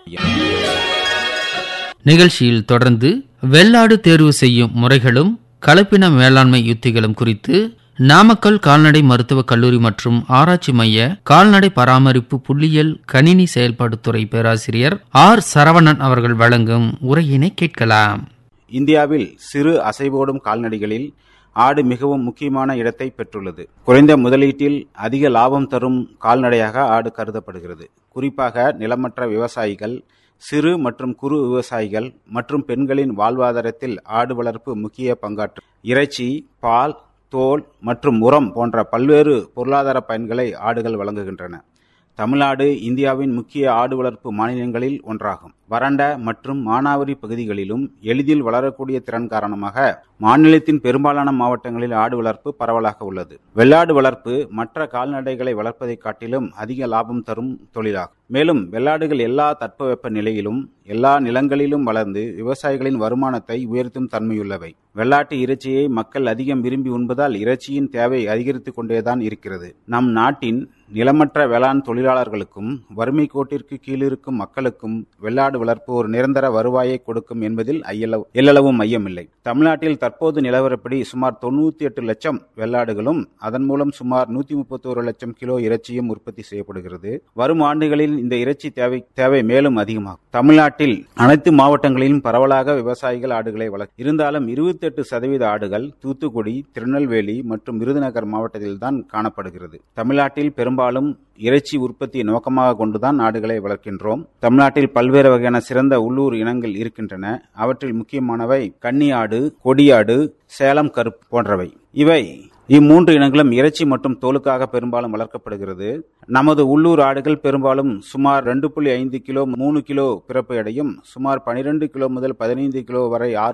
நிகழ்ச்சியில் தொடர்ந்து வெள்ளாடு தேர்வு செய்யும் முறைகளும் கலப்பின மேலாண்மை யுத்திகளும் குறித்து நாமக்கல் கால்நடை மருத்துவக் கல்லூரி மற்றும் ஆராய்ச்சி மைய கால்நடை பராமரிப்பு புள்ளியியல் கணினி செயல்பாட்டுத்துறை பேராசிரியர் ஆர் சரவணன் அவர்கள் வழங்கும் உரையினை கேட்கலாம் இந்தியாவில் சிறு அசைவோடும் கால்நடைகளில் ஆடு மிகவும் முக்கியமான இடத்தை பெற்றுள்ளது குறைந்த முதலீட்டில் அதிக லாபம் தரும் கால்நடையாக ஆடு கருதப்படுகிறது குறிப்பாக நிலமற்ற விவசாயிகள் சிறு மற்றும் குறு விவசாயிகள் மற்றும் பெண்களின் வாழ்வாதாரத்தில் ஆடு வளர்ப்பு முக்கிய பங்காற்றும் இறைச்சி பால் தோல் மற்றும் உரம் போன்ற பல்வேறு பொருளாதார பயன்களை ஆடுகள் வழங்குகின்றன தமிழ்நாடு இந்தியாவின் முக்கிய ஆடு வளர்ப்பு மாநிலங்களில் ஒன்றாகும் வறண்ட மற்றும் மானாவரி பகுதிகளிலும் எளிதில் வளரக்கூடிய திறன் காரணமாக மாநிலத்தின் பெரும்பாலான மாவட்டங்களில் ஆடு வளர்ப்பு பரவலாக உள்ளது வெள்ளாடு வளர்ப்பு மற்ற கால்நடைகளை வளர்ப்பதை காட்டிலும் அதிக லாபம் தரும் தொழிலாகும் மேலும் வெள்ளாடுகள் எல்லா தட்பவெப்ப நிலையிலும் எல்லா நிலங்களிலும் வளர்ந்து விவசாயிகளின் வருமானத்தை உயர்த்தும் தன்மையுள்ளவை வெள்ளாட்டு இறைச்சியை மக்கள் அதிகம் விரும்பி உண்பதால் இறைச்சியின் தேவை அதிகரித்துக் கொண்டேதான் இருக்கிறது நம் நாட்டின் நிலமற்ற வேளாண் தொழிலாளர்களுக்கும் வறுமை கோட்டிற்கு கீழிருக்கும் மக்களுக்கும் வெள்ளாடு வளர்ப்பு ஒரு நிரந்தர வருவாயை கொடுக்கும் என்பதில் ஐயளவு எல்லளவும் மையமில்லை தமிழ்நாட்டில் தற்போது நிலவரப்படி சுமார் தொண்ணூத்தி எட்டு லட்சம் வெள்ளாடுகளும் அதன் மூலம் சுமார் நூத்தி முப்பத்தோரு லட்சம் கிலோ இறைச்சியும் உற்பத்தி செய்யப்படுகிறது வரும் ஆண்டுகளில் இந்த இறைச்சி தேவை தேவை மேலும் அதிகமாகும் தமிழ்நாட்டில் அனைத்து மாவட்டங்களிலும் பரவலாக விவசாயிகள் ஆடுகளை வளர்க்க இருந்தாலும் இருபத்தி எட்டு சதவீத ஆடுகள் தூத்துக்குடி திருநெல்வேலி மற்றும் விருதுநகர் மாவட்டத்தில்தான் காணப்படுகிறது தமிழ்நாட்டில் பெரும்பாலும் இறைச்சி உற்பத்தியை நோக்கமாக கொண்டுதான் ஆடுகளை வளர்க்கின்றோம் தமிழ்நாட்டில் பல்வேறு வகையான சிறந்த உள்ளூர் இனங்கள் இருக்கின்றன அவற்றில் முக்கியமானவை கன்னியாடு கொடியாடு சேலம் கருப்பு போன்றவை இவை இம்மூன்று இனங்களும் இறைச்சி மற்றும் தோலுக்காக பெரும்பாலும் வளர்க்கப்படுகிறது நமது உள்ளூர் ஆடுகள் பெரும்பாலும் சுமார் ரெண்டு புள்ளி ஐந்து கிலோ மூணு கிலோ பிறப்பு எடையும் சுமார் பனிரெண்டு கிலோ முதல் பதினைந்து கிலோ வரை ஆறு